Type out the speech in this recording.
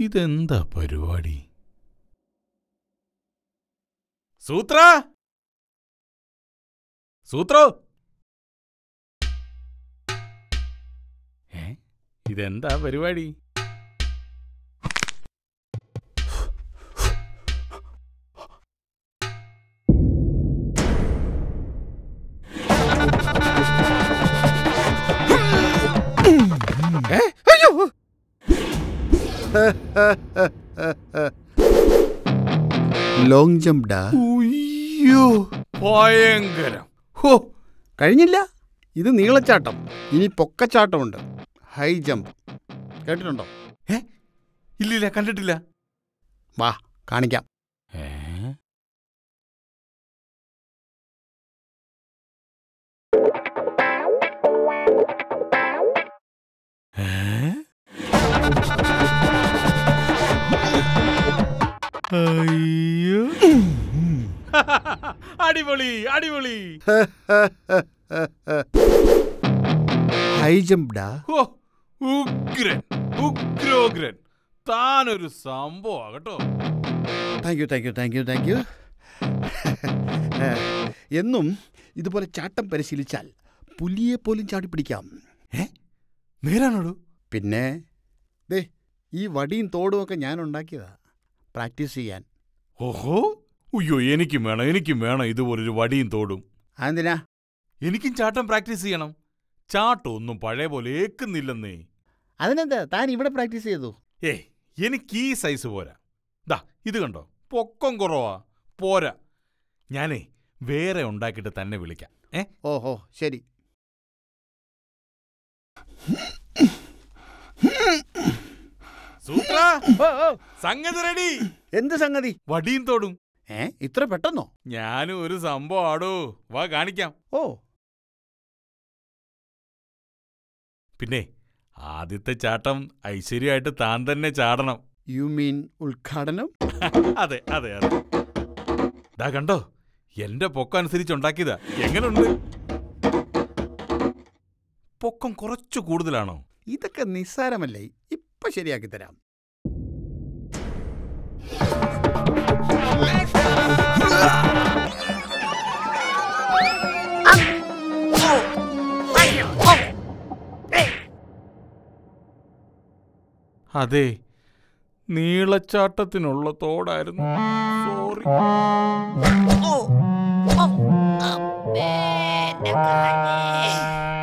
ഇതെന്താ പരിപാടി സൂത്ര സൂത്രോ ഏ ഇതെന്താ പരിപാടി ഏ അയ്യോ ലോങ് ജമ്പ് ഡാ ഉയ്യോ ഭയങ്കരം ഹോ കഴിഞ്ഞില്ല ഇത് നീളച്ചാട്ടം ഇനി പൊക്കച്ചാട്ടമുണ്ട് ഹൈ ജമ്പ് കേട്ടിട്ടുണ്ടോ ഏ ഇല്ലില്ല കണ്ടിട്ടില്ല വാ കാണിക്കാം ഏ ഏ? അയ്യോ അടിപൊളി അടിപൊളി ഹൈ ജമ്പ് ഡാ ഹോ ഉഗ്രൻ ഉഗ്രോഗ്രൻ താനൊരു സംഭവം കേട്ടോ thank you thank you thank you thank you എന്നും ഇതുപോലെ ചാട്ടം പരിശീലിച്ചാൽ പുലിയെ പോലും ചാടി പിടിക്കാം ഏ നേരാണോടു പിന്നെ ദേ ഈ വടിയും തോടും ഒക്കെ ഞാൻ ഉണ്ടാക്കിയതാ പ്രാക്ടീസ് ചെയ്യാൻ ഓഹോ ഉയ്യോ എനിക്കും വേണം എനിക്കും വേണം ഇതുപോലൊരു വടിയും തോടും അതെന്തിനാ എനിക്കും ചാട്ടം പ്രാക്ടീസ് ചെയ്യണം ചാട്ടം ഒന്നും പഴയ പോലെ ഏക്കുന്നില്ലെന്നേ അതിനെന്താ താൻ ഇവിടെ പ്രാക്ടീസ് ചെയ്തു ഏ എനിക്ക് ഈ സൈസ് പോരാ ദാ ഇത് കണ്ടോ പൊക്കം കുറവാ പോരാ ഞാനേ വേറെ ഉണ്ടാക്കിയിട്ട് തന്നെ വിളിക്കാം ഏ ഓഹോ ശരി സൂത്ര ഓ ഓ സംഗതി റെഡി എന്ത് സംഗതി വടിയും തോടും ഏ ഇത്ര പെട്ടെന്നോ ഞാനും ഒരു സംഭവം ആടോ വാ കാണിക്കാം ഓ പിന്നെ ആദ്യത്തെ ചാട്ടം ഐശ്വര്യമായിട്ട് താൻ തന്നെ ചാടണം യു മീൻ ഉദ്ഘാടനം അതെ അതെ അതെ ദാ കണ്ടോ എന്റെ പൊക്കം അനുസരിച്ച് ഉണ്ടാക്കിയതാ എങ്ങനുണ്ട് പൊക്കം കുറച്ചു കൂടുതലാണോ ഇതൊക്കെ നിസ്സാരമല്ലേ ഇപ്പൊ ശരിയാക്കി തരാം അതെ നീളച്ചാട്ടത്തിനുള്ള തോടായിരുന്നു sorry Oh, oh, oh, bene, cane.